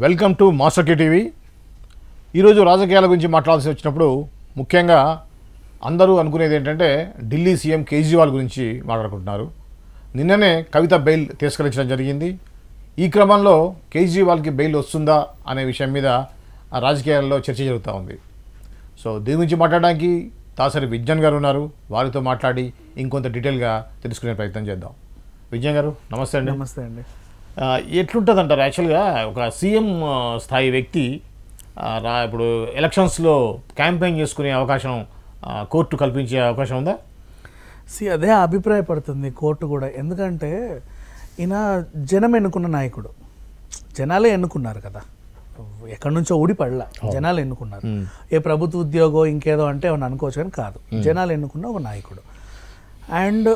Welcome to master K TV ఈరోజు రాజకీయాల గురించి మాట్లాడాల్సి వచ్చినప్పుడు ముఖ్యంగా అందరూ అనుకునేది ఏంటంటే ఢిల్లీ సీఎం కేజ్రీవాల్ గురించి మాట్లాడుకుంటున్నారు నిన్ననే కవిత బెయిల్ తిరస్కరించడం జరిగింది ఈ క్రమంలో కేజ్రీవాల్కి బెయిల్ వస్తుందా అనే విషయం మీద ఆ రాజకీయాల్లో చర్చ జరుగుతూ ఉంది సో దీని గురించి మాట్లాడడానికి దాసరి విజ్ఞాన్ గారు ఉన్నారు వారితో మాట్లాడి ఇంకొంత డీటెయిల్గా తెలుసుకునే ప్రయత్నం చేద్దాం విజ్ఞాన్ గారు నమస్తే అండి నమస్తే అండి ఆ, ఎట్లుంటుంది అంటారు యాక్చువల్గా ఒక సీఎం ఆ, స్థాయి వ్యక్తి ఆ, రా ఇప్పుడు ఎలక్షన్స్లో క్యాంపెయిన్ చేసుకునే అవకాశం ఆ, కోర్టు కల్పించే అవకాశం ఉందా సి అదే అభిప్రాయపడుతుంది కోర్టు కూడా ఎందుకంటే ఈయన జనం ఎన్నుకున్న నాయకుడు జనాలే ఎన్నుకున్నారు కదా ఎక్కడి నుంచో ఊడి పడలా జనాలు ఎన్నుకున్నారు ఏ ప్రభుత్వ ఉద్యోగం ఇంకేదో అంటే ఏమన్నా అనుకోవచ్చు కానీ కాదు జనాలు ఎన్నుకున్న ఒక నాయకుడు అండ్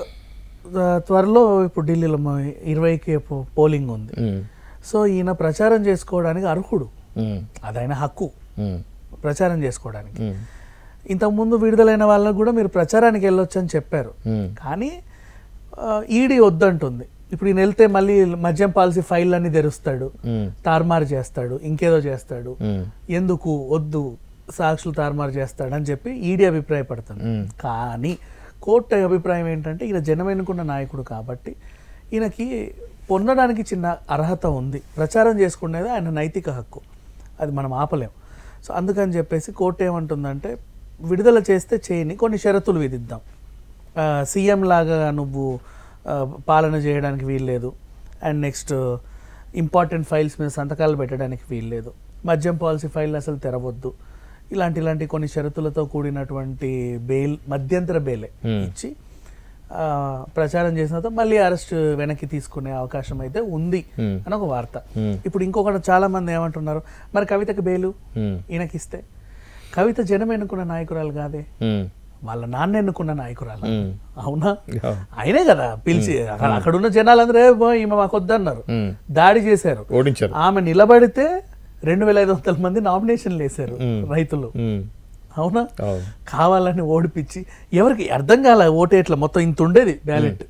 త్వరలో ఇప్పుడు ఢిల్లీలో మ- ఇరవైకి పో- పోలింగ్ ఉంది సో ఈయన ప్రచారం చేసుకోవడానికి అర్హుడు అది ఆయన హక్కు ప్రచారం చేసుకోవడానికి ఇంతకుముందు విడుదలైన వాళ్ళకు కూడా మీరు ప్రచారానికి వెళ్ళొచ్చు అని చెప్పారు కానీ ఈడీ వద్దంటుంది ఇప్పుడు ఈయన వెళ్తే మళ్ళీ మద్యం పాలసీ ఫైల్ అన్ని తెరుస్తాడు తారుమారు చేస్తాడు ఇంకేదో చేస్తాడు ఎందుకు వద్దు సాక్షులు తారుమారు చేస్తాడు అని చెప్పి ఈడీ అభిప్రాయపడుతుంది కానీ కోర్టు అభిప్రాయం ఏంటంటే ఈయన జనం ఎన్నుకున్న నాయకుడు కాబట్టి ఈయనకి పొందడానికి చిన్న అర్హత ఉంది ప్రచారం చేసుకునేది ఆయన నైతిక హక్కు అది మనం ఆపలేం సో అందుకని చెప్పేసి కోర్టు ఏమంటుందంటే విడుదల చేస్తే చేయని కొన్ని షరతులు విధిద్దాం ఆ, సీఎం లాగా నువ్వు ఆ, పాలన చేయడానికి వీల్లేదు అండ్ నెక్స్ట్ ఇంపార్టెంట్ ఫైల్స్ మీద సంతకాలు పెట్టడానికి వీల్లేదు మద్యం పాలసీ ఫైల్ అసలు తెరవద్దు ఇలాంటి ఇలాంటి కొన్ని షరతులతో కూడినటువంటి బెయిల్ మధ్యంతర బెయిలే ఇచ్చి ఆ, ప్రచారం చేసిన తర్వాత మళ్ళీ అరెస్ట్ వెనక్కి తీసుకునే అవకాశం అయితే ఉంది అని ఒక వార్త ఇప్పుడు ఇంకొకటి చాలా మంది ఏమంటున్నారు మరి కవితకి బెయిలు ఈయనకి ఇస్తే కవిత జనం ఎన్నుకున్న నాయకురాలు కాదే వాళ్ళ నాన్న ఎన్నుకున్న నాయకురాలు అవునా ఆయనే కదా పిలిచి అక్కడ అక్కడున్న జనాలందరూ "ఏ బో, ఈమె మాకు వద్దన్నారు దాడి చేశారు ఓడించారు ఆమె నిలబడితే రెండు వేల ఐదు వందల మంది నామినేషన్లు వేశారు రైతులు అవునా అవును. కావాలని ఓడిపించి ఎవరికి అర్థం కాల ఓటేట్ల మొత్తం ఇంత ఉండేది బ్యాలెట్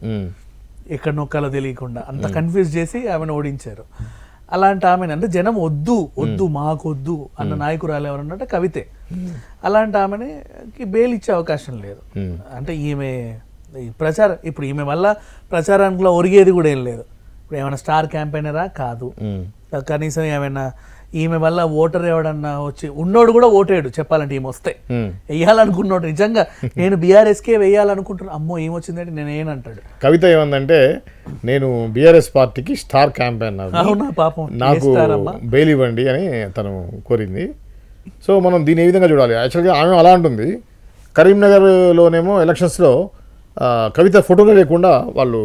ఎక్కడ నొక్కాలో తెలియకుండా అంత కన్ఫ్యూజ్ చేసి ఆమెను ఓడించారు అలాంటి ఆమెను అంటే జనం వద్దు వద్దు మాకు వద్దు అన్న నాయకురాలు ఎవరన్నట్టే కవితే అలాంటి ఆమెని బెయిల్ ఇచ్చే అవకాశం లేదు అంటే ఈమె ఈ ప్రచారం ఇప్పుడు ఈమె వల్ల ప్రచారానికి ఒరిగేది కూడా ఏం లేదు ఇప్పుడు ఏమైనా స్టార్ క్యాంపెయినరా కాదు కనీసం ఏమైనా ఈమె వల్ల ఓటర్ ఎవడన్నా వచ్చి ఉన్నోడు కూడా ఓటేడు చెప్పాలంటే ఈమె వస్తే వెయ్యాలనుకున్నోడు నిజంగా నేను బీఆర్ఎస్కే వెయ్యాలనుకుంటున్నా అమ్మో ఏమొచ్చిందంటే నేను ఏనంటాడు కవిత ఏమందంటే నేను బీఆర్ఎస్ పార్టీకి స్టార్ క్యాంపెయిన్ అవునా పాపం నాకు చేస్తారమ్మా బెయిల్ ఇవ్వండి అని తను కోరింది సో మనం దీన్ని ఏ విధంగా చూడాలి యాక్చువల్గా ఆమె అలా అంటుంది కరీంనగర్లోనేమో ఎలక్షన్స్లో ఆ, కవిత ఫోటోలు లేకుండా వాళ్ళు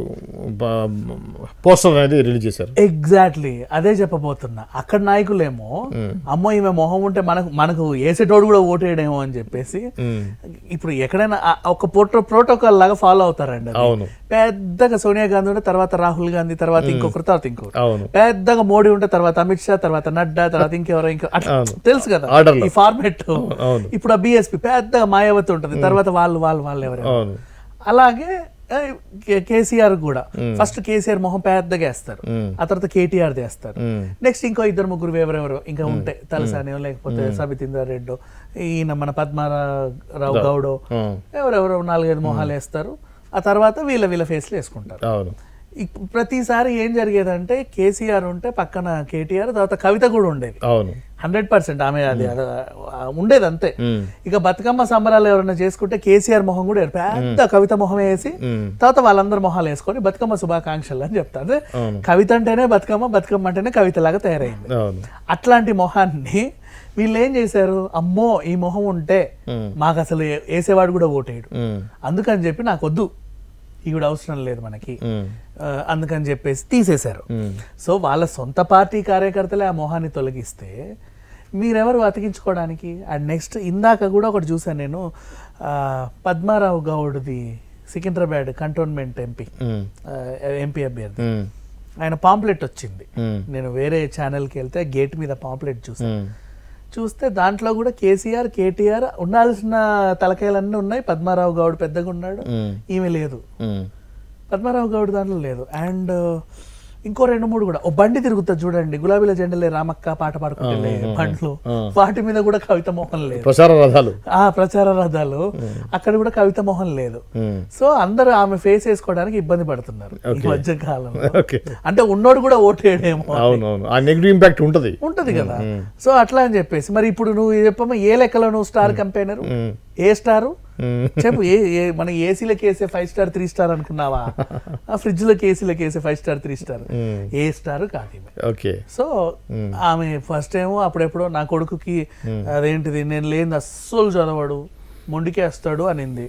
పోస్టర్ అనేది రిలీజ్ చేశారు ఎగ్జాక్ట్లీ అదే చెప్పబోతున్నా అక్కడ నాయకులేమో అమ్మో ఈమె మొహం ఉంటే మనకు మనకు వేసేటోడు కూడా ఓటేయడేమో అని చెప్పేసి ఇప్పుడు ఎక్కడైనా ఆ- ఒక ప్రోటో ప్రోటోకాల్ లాగా ఫాలో అవుతారండి అది. అవును పెద్దగా సోనియా గాంధీ ఉంటే తర్వాత రాహుల్ గాంధీ తర్వాత ఇంకొకరు తర్వాత ఇంకొకరు అవును పెద్దగా మోడీ ఉంటే తర్వాత అమిత్ షా తర్వాత నడ్డా తర్వాత ఇంకెవరో ఇంకో అట్లా అవును. తెలుసు కదా Order లో. ఈ ఫార్మెట్ అవును ఇప్పుడు ఆ బిఎస్పి పెద్దగా మాయావతి ఉంటుంది తర్వాత వాళ్ళు వాళ్ళు వాళ్ళు ఎవరు అవును అలాగే ఏ, కే- కేసీఆర్ కూడా ఫస్ట్ కేసీఆర్ మొహం పెద్దగా వేస్తారు ఆ తర్వాత కేటీఆర్ చేస్తారు నెక్స్ట్ ఇంకో ఇద్దరు ముగ్గురు ఎవరెవరో ఇంకా ఉంటాయి తలసానియో లేకపోతే సబితేంద్ర రెడ్డో ఈయన మన పద్మారావు గౌడో ఆ, ఎవరెవరో నాలుగైదు మొహాలు వేస్తారు ఆ తర్వాత వీళ్ళ వీళ్ళ ఫేస్లు వేసుకుంటారు అవును ఇప్- ప్రతిసారి ఏం జరిగేదంటే కేసీఆర్ ఉంటే పక్కన కేటీఆర్ తర్వాత కవిత కూడా ఉండేది అవును హండ్రెడ్ పర్సెంట్ ఆమె అది అది, ఆ, ఉండేది అంతే మ్మ్. ఇక బతుకమ్మ సంబరాలు ఎవరైనా చేసుకుంటే కేసీఆర్ మొహం కూడా పెద్ద కవిత మొహం వేసి మ్మ్. తర్వాత వాళ్ళందరూ మొహాలు వేసుకొని బతుకమ్మ శుభాకాంక్షలు అని చెప్తారు అదే అవును. కవిత అంటేనే బతుకమ్మ బతుకమ్మ అంటేనే కవిత లాగా తయారైంది అవును అట్లాంటి మొహాన్ని వీళ్ళు ఏం చేశారు అమ్మో ఈ మొహం ఉంటే మ్మ్. మాకు అసలు ఏ- వేసేవాడు కూడా ఓటేయడు ఉమ్, అందుకని చెప్పి నాకు వద్దు ఈవిడ అవసరం లేదు మనకి ఉమ్, ఆ, అందుకని చెప్పేసి తీసేశారు ఉమ్, సో వాళ్ళ సొంత పార్టీ కార్యకర్తలే ఆ మొహాన్ని తొలగిస్తే మీరెవరు అతికించుకోవడానికి అండ్ నెక్స్ట్ ఇందాక కూడా ఒకటి చూసాను నేను ఆ, పద్మారావు గౌడ్ది సికింద్రాబాద్ కంటోన్మెంట్ ఎంపీ ఉమ్, ఎంపీ అభ్యర్థి ఉమ్, ఆయన పాంప్లెట్ వచ్చింది ఉమ్, నేను వేరే ఛానల్కి వెళ్తే గేట్ మీద పాంప్లెట్ చూసాను ఉమ్, చూస్తే దాంట్లో కూడా కేసీఆర్ కేటీఆర్ ఉండాల్సిన తలకాయలన్నీ ఉన్నాయి పద్మారావు గౌడ్ పెద్దగా ఉన్నాడు ఉమ్, ఈమె లేదు ఉమ్, పద్మారావు గౌడ్ దాంట్లో లేదు అండ్ ఇంకో రెండు మూడు కూడా ఓ బండి తిరుగుతుంది చూడండి గులాబీల జెండలే రామక్క పాట పాడుకుంటే బండ్లు వాటి మీద కూడా కవిత మోహన్ లేదు ప్రచార రథాలు ఆ ప్రచార రథాలు అక్కడ కూడా కవిత మోహన్ లేదు మ్మ్. సో అందరూ ఆమె ఫేస్ వేసుకోవడానికి ఇబ్బంది పడుతున్నారు ఈ మధ్య కాలంలో ఓకే అంటే ఉన్నోడు కూడా ఓటేయడేమో అవును అవును ఆ నెగిటివ్ ఇంపాక్ట్ ఉంటుంది ఉంటది కదా సో అట్లా అని చెప్పేసి మరి ఇప్పుడు నువ్వు చెప్పమ్మా ఏ లెక్కలో నువ్వు స్టార్ కంపెయినర్ ఏ స్టారు మ్మ్. చెప్పు ఏ ఏ మన ఏసీలకు వేసే ఫైవ్ స్టార్ త్రీ స్టార్ అనుకున్నావా ఆ ఫ్రిడ్జ్ లోకి ఏసీలకు వేసే ఫైవ్ స్టార్ త్రీ స్టార్ ఏ స్టార్ కాదు ఈమె ఓకే సో ఆమె ఫస్ట్ ఏమో అప్పుడెప్పుడో నా కొడుకుకి అదేంటిది నేను లేని అస్సలు చదవడు మొండికేస్తాడు అనింది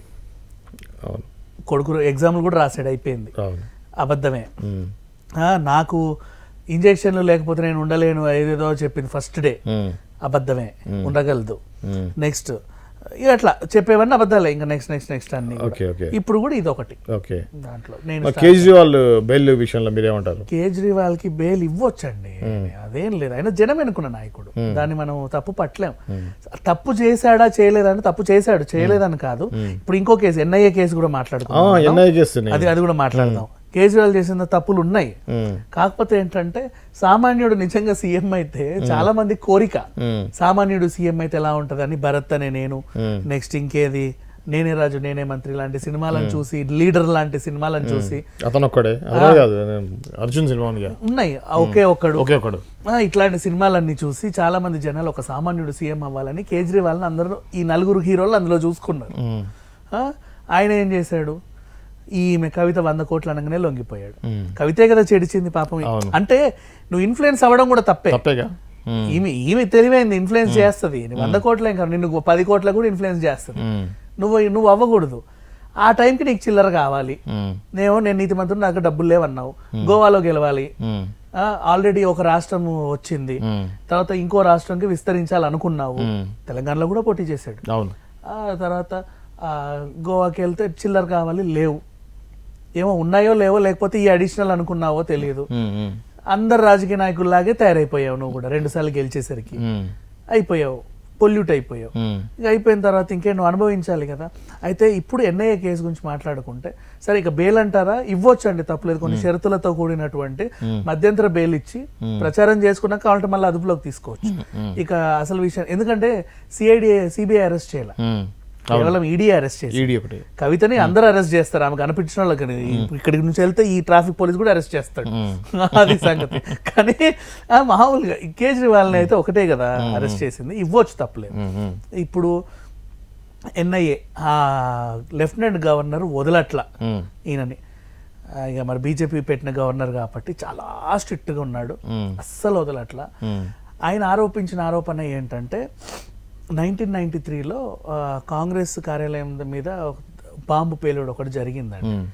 అవును కొడుకు ఎగ్జామ్లు కూడా రాసాడు అయిపోయింది అవును అబద్ధమే మ్మ్. ఆ, నాకు ఇంజెక్షన్లు లేకపోతే నేను ఉండలేను ఏదేదో చెప్పింది ఫస్ట్ డే మ్మ్. అబద్ధమే ఉండగలదు మ్మ్. నెక్స్ట్ ఇక అట్లా చెప్పేవన్నీ అబద్ధాలే ఇంకా నెక్స్ట్ నెక్స్ట్ నెక్స్ట్ అన్ని కూడా. ఓకే ఓకే ఇప్పుడు కూడా ఇది ఒకటి ఓకే దాంట్లో నేను మరి కేజ్రీవాల్ బెయిల్ విషయంలో మీరేమంటారు కేజ్రీవాల్ కి బెయిల్ ఇవ్వొచ్చండి అదేం లేదు ఆయన జనం ఎన్నుకున్న నాయకుడు దాన్ని మనం తప్పు పట్టలేం తప్పు చేశాడా చేయలేదా అంటే తప్పు చేశాడు చేయలేదని కాదు ఇప్పుడు ఇంకో కేసు ఎన్ఐఏ కేసు కూడా మాట్లాడుకున్నాం మనం. ఎన్ఐ చేస్తున్నాయి అది అది కూడా మాట్లాడదాం కేజ్రీవాల్ చేసిన తప్పులు ఉన్నాయి మ్మ్. కాకపోతే ఏంటంటే సామాన్యుడు నిజంగా సీఎం అయితే చాలా మంది కోరిక మ్మ్. సామాన్యుడు సీఎం అయితే ఎలా ఉంటదని భరత్ అనే నేను మ్మ్. నెక్స్ట్ ఇంకేది నేనే రాజు నేనే మంత్రి లాంటి సినిమాలను చూసి లీడర్ లాంటి సినిమాలను చూసి అతను ఒక్కడే అదే కాదు అర్జున్ సినిమా ఉంది కదా. ఉన్నాయి ఆ ఒకే ఒక్కడు ఒకే ఒకడు ఆ, ఇట్లాంటి సినిమాలన్నీ చూసి చాలా మంది జనాలు ఒక సామాన్యుడు సీఎం అవ్వాలని కేజ్రీవాల్ని అందరూ ఈ నలుగురు హీరోలు అందులో చూసుకున్నారు మ్మ్. ఆ, ఆయన ఏం చేశాడు ఈమె కవిత వంద కోట్లు అనగానే లొంగిపోయాడు మ్మ్. కవితే కదా చెడిచింది పాపం అవును. అంటే నువ్వు ఇన్ఫ్లుయెన్స్ అవ్వడం కూడా తప్పే తప్పేగా మ్మ్. ఈమె ఈమె తెలివైంది ఇన్ఫ్లుయెన్స్ చేస్తుంది వంద కోట్లే ఇంకా నిన్ను పది కోట్ల కూడా ఇన్ఫ్లుయెన్స్ చేస్తుంది మ్మ్. నువ్వు నువ్వు అవ్వకూడదు ఆ టైంకి నీకు చిల్లర కావాలి మ్మ్. నేను నేను నీతి మంత్రులు నాకు డబ్బులు లేవన్నావు గోవాలో గెలవాలి మ్మ్. ఆల్రెడీ ఒక రాష్ట్రం వచ్చింది మ్మ్. తర్వాత ఇంకో రాష్ట్రంకి విస్తరించాలనుకున్నావు మ్మ్. తెలంగాణలో కూడా పోటీ చేశాడు అవును ఆ తర్వాత ఆ, గోవాకి వెళ్తే చిల్లర కావాలి లేవు ఏమో ఉన్నాయో లేవో లేకపోతే ఈ అడిషనల్ అనుకున్నావో తెలియదు మ్మ్. మ్మ్. అందరు రాజకీయ నాయకుల్లాగే తయారైపోయావు నువ్వు కూడా రెండు సార్లు గెలిచేసరికి మ్మ్. అయిపోయావు పొల్యూట్ అయిపోయావు మ్మ్. ఇక అయిపోయిన తర్వాత ఇంకే నువ్వు అనుభవించాలి కదా అయితే ఇప్పుడు ఎన్ఐఏ కేసు గురించి మాట్లాడుకుంటే సరే ఇక బెయిల్ అంటారా ఇవ్వచ్చు అండి తప్పలేదు కొన్ని షరతులతో కూడినటువంటి మధ్యంతర బెయిల్ ఇచ్చి ప్రచారం చేసుకున్నాక కావాలంటే మళ్ళీ అదుపులోకి తీసుకోవచ్చు ఇక అసలు విషయం ఎందుకంటే సిఐడి సిబిఐ అరెస్ట్ చేయాలి మ్మ్. కేవలం ఈడీ అరెస్ట్ చేసి ఈడీ ఒకటి కవితని అందరూ అరెస్ట్ చేస్తారు ఆమె కనిపించిన వాళ్ళకి ఇక్కడి నుంచి వెళ్తే ఈ ట్రాఫిక్ పోలీస్ కూడా అరెస్ట్ చేస్తాడు అది సంగతి కానీ ఆ మామూలుగా ఈ కేజ్రీవాల్ని అయితే ఒకటే కదా అరెస్ట్ చేసింది ఇవ్వచ్చు తప్పలేదు మ్మ్. మ్మ్. ఇప్పుడు ఎన్ఐఏ ఆ లెఫ్టినెంట్ గవర్నర్ వదలట్ల మ్మ్. ఈయనని ఆ, ఇక మరి బీజేపీ పెట్టిన గవర్నర్ కాబట్టి చాలా స్ట్రిక్ట్గా ఉన్నాడు మ్మ్. అస్సలు వదలట్ల మ్మ్. ఆయన ఆరోపించిన ఆరోపణ ఏంటంటే నైన్టీన్ నైన్టీ త్రీలో కాంగ్రెస్ కార్యాలయం మీద ఒక బాంబు పేలుడు ఒకటి జరిగిందండి మ్మ్.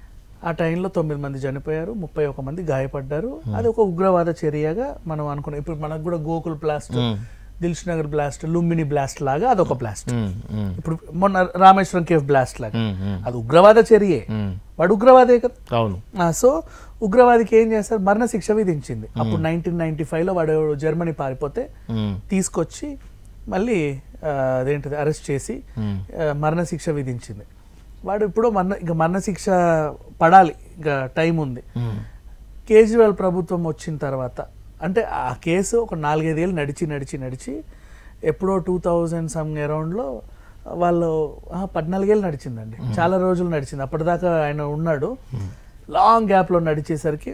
ఆ టైంలో తొమ్మిది మంది చనిపోయారు ముప్పై ఒక మంది గాయపడ్డారు అది ఒక ఉగ్రవాద చర్యగా మనం అనుకున్నాం ఇప్పుడు మనకు కూడా గోకుల్ బ్లాస్ట్ మ్మ్. దిల్ష్ నగర్ బ్లాస్ట్ లుంబిని బ్లాస్ట్ లాగా అదొక బ్లాస్ట్ మ్మ్. మ్మ్. ఇప్పుడు మొన్న రామేశ్వరం కేఫ్ బ్లాస్ట్ లాగా మ్మ్. మ్మ్. అది ఉగ్రవాద చర్యే మ్మ్. వాడు ఉగ్రవాదే కదా అవును ఆ, సో ఉగ్రవాదికి ఏం చేస్తారు మరణశిక్ష విధించింది అప్పుడు నైన్టీన్ నైన్టీ ఫైవ్లో వాడు జర్మనీ పారిపోతే మ్మ్. తీసుకొచ్చి మళ్ళీ ఆ, అదేంటిది అరెస్ట్ చేసి మ్మ్. ఆ, మరణశిక్ష విధించింది వాడు ఇప్పుడు మరణ ఇంకా మరణశిక్ష పడాలి ఇంకా టైం ఉంది మ్మ్. కేజ్రీవాల్ ప్రభుత్వం వచ్చిన తర్వాత అంటే ఆ కేసు ఒక నాలుగైదేళ్ళు నడిచి నడిచి నడిచి ఎప్పుడో టూ థౌజండ్ సమ్ అరౌండ్లో వాళ్ళు ఆ, పద్నాలుగేళ్ళు నడిచిందండి చాలా రోజులు నడిచింది అప్పటిదాకా ఆయన ఉన్నాడు లాంగ్ గ్యాప్లో నడిచేసరికి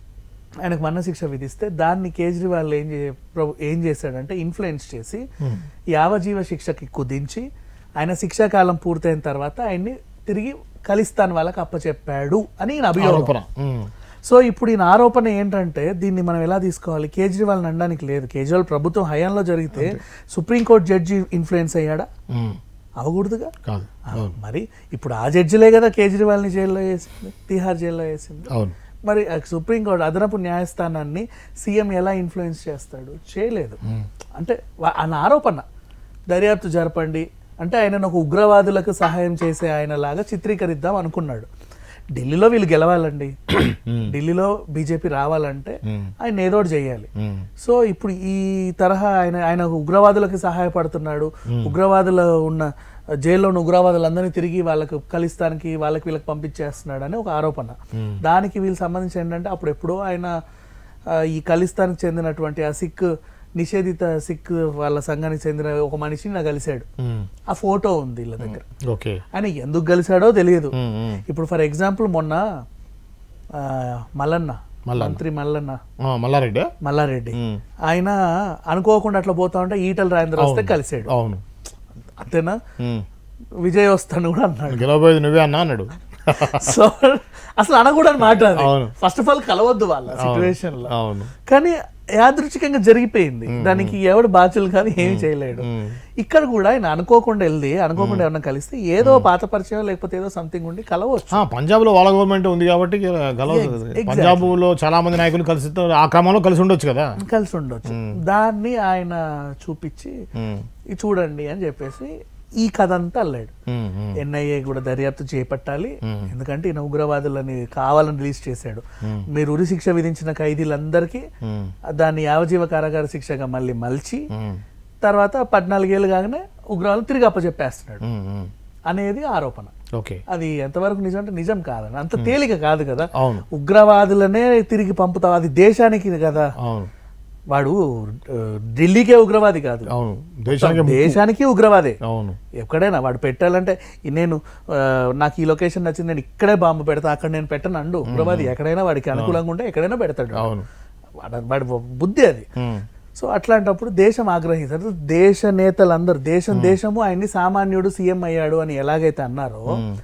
ఆయనకు మరణశిక్ష విధిస్తే దాన్ని కేజ్రీవాల్ ఏం చే ప్రభు- ఏం చేశాడంటే ఇన్ఫ్లుయెన్స్ చేసి యావజీవ శిక్షకి కుదించి ఆయన శిక్షాకాలం పూర్తయిన తర్వాత ఆయన్ని తిరిగి ఖలిస్తాన్ వాళ్ళకి అప్పచెప్పాడు అని ఈయన అభియోగం ఆరోపణ మ్మ్. సో ఇప్పుడు ఈయన ఆరోపణ ఏంటంటే దీన్ని మనం ఎలా తీసుకోవాలి కేజ్రీవాల్ అనడానికి లేదు కేజ్రీవాల్ ప్రభుత్వం హయాంలో జరిగితే సుప్రీంకోర్టు జడ్జి ఇన్ఫ్లుయెన్స్ అయ్యాడా మ్మ్. అవకూడదుగా కాదు ఆ, మరి ఇప్పుడు ఆ జడ్జిలే కదా కేజ్రీవాల్ని జైల్లో వేసింది తిహార్ జైల్లో వేసింది అవును మరి ఆ సుప్రీంకోర్టు అదనపు న్యాయస్థానాన్ని సీఎం ఎలా ఇన్ఫ్లుయెన్స్ చేస్తాడు చేయలేదు అంటే వా- ఆయన ఆరోపణ దర్యాప్తు జరపండి అంటే ఆయన ఒక ఉగ్రవాదులకు సహాయం చేసే ఆయన లాగా చిత్రీకరిద్దాం అనుకున్నాడు ఢిల్లీలో వీళ్ళు గెలవాలండి ఢిల్లీలో బీజేపీ రావాలంటే ఆయన ఏదో ఒకటి చేయాలి మ్మ్. సో ఇప్పుడు ఈ తరహా ఆయన ఆయన ఉగ్రవాదులకు సహాయపడుతున్నాడు ఉగ్రవాదులు ఉన్న జైల్లో ఉన్న ఉగ్రవాదులందరినీ తిరిగి వాళ్ళకు ఖలిస్తానికి వాళ్ళకి వీళ్ళకి పంపించేస్తున్నాడు అని ఒక ఆరోపణ దానికి వీళ్ళు సంబంధించి ఏంటంటే అప్పుడు ఎప్పుడో ఆయన ఆ, ఈ ఖలిస్తాన్కి చెందినటువంటి ఆ సిక్ నిషేధిత సిక్ వాళ్ళ సంఘానికి చెందిన ఒక మనిషిని నాకు కలిశాడు మ్మ్. ఆ ఫోటో ఉంది వీళ్ళ దగ్గర ఓకే ఆయన ఎందుకు కలిశాడో తెలియదు మ్మ్, మ్మ్. ఇప్పుడు ఫర్ ఎగ్జాంపుల్ మొన్న ఆ, మల్లన్న మల్లన్న. మంత్రి మల్లన్న ఆ, మల్లారెడ్డి మల్లారెడ్డి మ్మ్. ఆయన అనుకోకుండా అట్లా పోతా ఉంటే ఈటల రాజేంద్ర వస్తే కలిసాడు అవును అంతేనా మ్మ్. విజయ్ వస్తాను కూడా అన్నాడు గెలవబోయేది నువ్వే అన్నా అన్నాడు సో అసలు అనకూడని మాట అది అవును. ఫస్ట్ ఆఫ్ ఆల్ కలవద్దు వాళ్ళ సిచ్యువేషన్ లో అవును కానీ యాదృచ్ఛికంగా జరిగిపోయింది దానికి ఎవడు బాధ్యులు కానీ ఏమి చేయలేడు మ్మ్. ఇక్కడ కూడా ఆయన అనుకోకుండా వెళ్ళి అనుకోకుండా ఎవరన్నా కలిస్తే ఏదో పాత పరిచయం లేకపోతే ఏదో సంథింగ్ ఉండి కలవచ్చు ఆ, పంజాబ్లో వాళ్ళ గవర్నమెంట్ ఉంది కాబట్టి గెలవదు exactly. పంజాబ్లో చాలా మంది నాయకులు కలిసి ఆ క్రమంలో కలిసి ఉండొచ్చు కదా కలిసి ఉండొచ్చు దాన్ని ఆయన చూపించి మ్మ్. ఇది చూడండి అని చెప్పేసి ఈ కథ అంతా అల్లాడు మ్మ్, మ్మ్. ఎన్ఐఏ కూడా దర్యాప్తు చేపట్టాలి ఎందుకంటే ఈయన ఉగ్రవాదులని కావాలని రిలీజ్ చేశాడు మీరు ఉరి శిక్ష విధించిన ఖైదీలందరికీ మ్మ్. దాన్ని యావజీవ కారాగార శిక్షగా మళ్ళీ మలిచి మ్మ్. తర్వాత పద్నాలుగేళ్ళు కాగానే ఉగ్రవాదులు తిరిగి అప్పచెప్పేస్తున్నాడు మ్మ్, మ్మ్. అనేది ఆరోపణ ఓకే అది ఎంతవరకు నిజం అంటే నిజం కాదని అంత తేలిక కాదు కదా అవును ఉగ్రవాదులనే తిరిగి పంపుతావు అది దేశానికి కదా అవును వాడు ఆ, ఢిల్లీకే ఉగ్రవాది కాదు అవును దేశానికి దేశానికి ఉగ్రవాదే అవును ఎక్కడైనా వాడు పెట్టాలంటే ఈ నేను ఆ, నాకు ఈ లొకేషన్ నచ్చింది నేను ఇక్కడే బాంబు పెడతా అక్కడ నేను పెట్టను అండు ఉగ్రవాది ఎక్కడైనా వాడికి అనుకూలంగా ఉంటే ఎక్కడైనా పెడతాడు అవును వాడు వాడి బుద్ధి అది మ్మ్. సో అట్లాంటప్పుడు దేశం ఆగ్రహిస్తారు దేశ నేతలందరూ దేశం దేశము ఆయన్ని సామాన్యుడు సీఎం అయ్యాడు అని ఎలాగైతే అన్నారో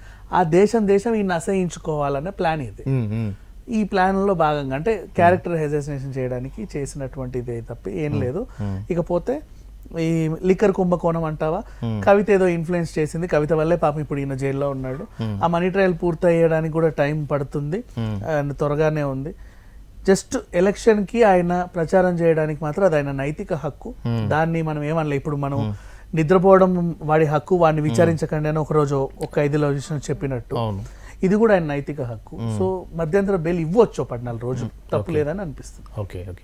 ఆ దేశం దేశం ఈయన అసహించుకోవాలనే ప్లాన్ ఇది మ్మ్, మ్మ్. ఈ ప్లాన్లో భాగంగా అంటే క్యారెక్టర్ హెజనేషన్ చేయడానికి చేసినటువంటిది తప్ప ఏం లేదు ఇకపోతే ఈ లిక్కర్ కుంభకోణం అంటావా కవిత ఏదో ఇన్ఫ్లుయెన్స్ చేసింది కవిత వల్లే పాపం ఇప్పుడు ఈయన జైల్లో ఉన్నాడు ఆ మనీ ట్రయల్ పూర్తి అయ్యడానికి కూడా టైం పడుతుంది అండ్ త్వరగానే ఉంది జస్ట్ ఎలక్షన్ కి ఆయన ప్రచారం చేయడానికి మాత్రం అది ఆయన నైతిక హక్కు దాన్ని మనం ఏమనలే ఇప్పుడు మనం నిద్రపోవడం వాడి హక్కు వాడిని విచారించకండి అని ఒకరోజు ఒక ఐదులో చెప్పినట్టు అవును ఇది కూడా ఆయన నైతిక హక్కు సో మధ్యంతర బెయిల్ ఇవ్వచ్చు ఓ పద్నాలుగు రోజులు తప్పు లేదని అనిపిస్తుంది ఓకే ఓకే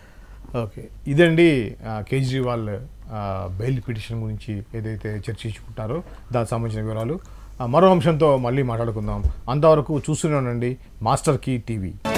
ఓకే ఇదండి ఆ, కేజ్రీవాల్ ఆ, బెయిల్ పిటిషన్ గురించి ఏదైతే చర్చించుకుంటారో దానికి సంబంధించిన వివరాలు ఆ, మరో అంశంతో మళ్ళీ మాట్లాడుకుందాం అంతవరకు చూస్తూనే ఉండండి మాస్టర్ కీ టీవీ